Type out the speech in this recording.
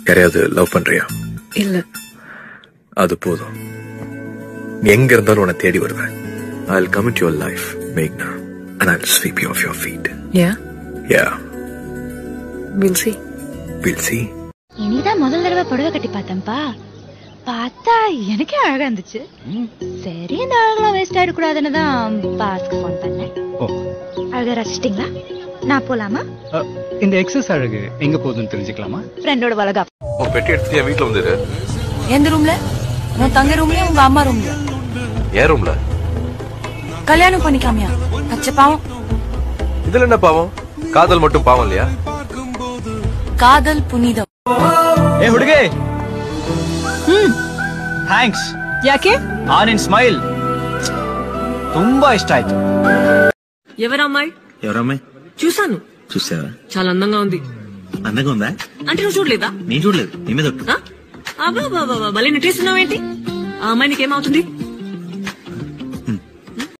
யாரையாவது லவ் பண்றியா இல்ல அது போதும் நீ எங்க இருந்தாலும் உன்னை தேடி வருவேன் I come in your life மேக்னா and I sweep you off your feet yeah yeah will see will see இனிதான் முதல் தடவை புடவை கட்டி பார்த்தேன்ப்பா பார்த்தா எனக்கே அழகா இருந்துச்சு சரி இந்த அழகெல்லாம் வேஸ்ட் ஆயிடக்கூடாதுன்னு தான் பாஸ்க்கு ஃபோன் பண்ணேன் ஓ அழகா ரசிச்சிட்டிங்களா நான் போலாமா அ, இந்த எக்ஸஸ் அழகு எங்க போகுதுன்னு தெரிஞ்சுக்கலாமா ஃப்ரெண்டோட வளகா உன் பெட்டி எடுத்து என் வீட்டுல வந்துரு எந்த ரூம்ல உன் தங்க ரூம்லயா உங்க அம்மா ரூம்ல ஏன் ரூம்ல கல்யாணம் பண்ணிக்காமியா பச்சை பாவம் இதுல என்ன பாவம் காதல் மட்டும் பாவம் இல்லையா ಕಾದಲ್ ಪುನೀದಂ ಏ ಹುಡುಗಿ ಥ್ಯಾಂಕ್ಸ್ ಯಾಕೆ ಆ ನಿನ್ ಸ್ಮೈಲ್ ತುಂಬಾ ಇಷ್ಟ ಆಯ್ತು ఎవరమ్మాయి ఎవరమ్మాయి చూసాను చూసావా చాలా అందంగా ఉంది అందంగా ఉందా అంటే నువ్వు చూడలేదా నేను చూడలేదు నీ మీద ఒట్టు. ఆ? అబ్బా, అబ్బా, అబ్బా, భలే నటిస్తున్నావేంటి ఆ అమ్మాయి నీకేమవుతుంది